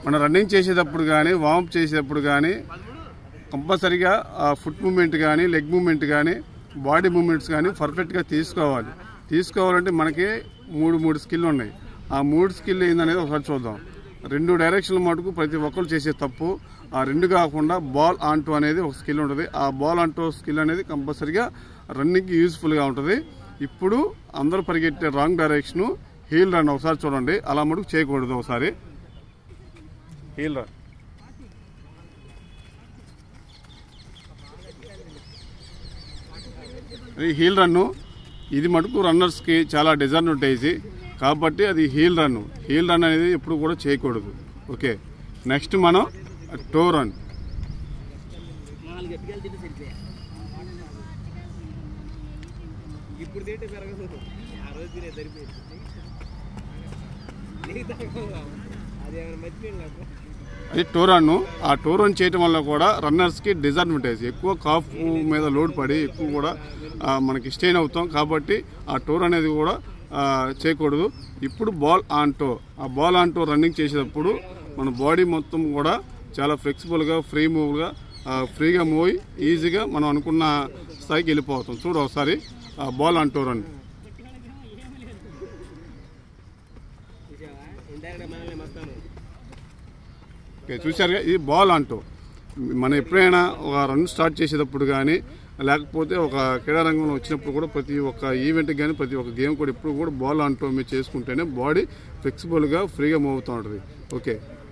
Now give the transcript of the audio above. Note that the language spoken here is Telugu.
మనం రన్నింగ్ చేసేటప్పుడు కానీ వార్మప్ చేసేటప్పుడు కానీ కంపల్సరీగా ఆ ఫుట్ మూమెంట్ కానీ లెగ్ మూమెంట్ కానీ బాడీ మూమెంట్స్ కానీ పర్ఫెక్ట్గా తీసుకోవాలి తీసుకోవాలంటే మనకి మూడు మూడు స్కిల్ ఉన్నాయి ఆ మూడు స్కిల్ ఏందనేది ఒకసారి చూద్దాం రెండు డైరెక్షన్ల మటుకు ప్రతి ఒక్కరు చేసే తప్పు ఆ రెండు కాకుండా బాల్ ఆంటూ అనేది ఒక స్కిల్ ఉంటుంది ఆ బాల్ ఆంటూ స్కిల్ అనేది కంపల్సరీగా రన్నింగ్కి యూస్ఫుల్గా ఉంటుంది ఇప్పుడు అందరూ పరిగెట్టే రాంగ్ డైరెక్షను హీల్ రన్ ఒకసారి చూడండి అలా మటుకు చేయకూడదు ఒకసారి హీల్ రన్ ఈ హీల్ రన్ను ఇది మటుకు రన్నర్స్కి చాలా డిజడ్వాంటేజ్ కాబట్టి అది హీల్ రన్ హీల్ రన్ అనేది ఎప్పుడు కూడా చేయకూడదు ఓకే నెక్స్ట్ మనం టో రన్ నాలుగు ఎట్టుకెళ్ళి తింటే సరిపోయా ఇప్పుడు తింటే పెరగదు ఆ రోజు తినే సరిపోయింది నీకు తగ్గదు అదేమైనా మర్చిపోయింది నాకు అది టో రన్ ఆ టో రన్ చేయటం వల్ల కూడా రన్నర్స్కి డిసడ్వాంటేజ్ ఎక్కువ కాఫ్ మీద లోడ్ పడి ఎక్కువ కూడా ఆ, మనకి స్టెయిన్ అవుతాం కాబట్టి ఆ టోర్ అనేది కూడా ఆ, చేయకూడదు ఇప్పుడు బాల్ ఆన్ టో ఆ బాల్ ఆన్ టో రన్నింగ్ చేసేటప్పుడు మన బాడీ మొత్తం కూడా చాలా ఫ్లెక్సిబుల్గా ఫ్రీ మూవ్గా ఫ్రీగా మూవ్ అయ్యి ఈజీగా మనం అనుకున్న స్థాయికి వెళ్ళిపోతాం చూడు ఒకసారి ఆ బాల్ ఆన్ టో రన్ చూసావా ఇందాక మనల్ని మస్తాను ఓకే చూశారుగా ఇది బాల్ అంటూ మనం ఎప్పుడైనా ఒక రన్ స్టార్ట్ చేసేటప్పుడు కానీ లేకపోతే ఒక క్రీడారంగంలో వచ్చినప్పుడు కూడా ప్రతి ఒక్క ఈవెంట్కి కానీ ప్రతి ఒక్క గేమ్ కూడా ఎప్పుడు కూడా బాల్ అంటూ మీరు చేసుకుంటేనే బాడీ ఫ్లెక్సిబుల్గా ఫ్రీగా మూవ్ అవుతూ ఉంటుంది ఓకే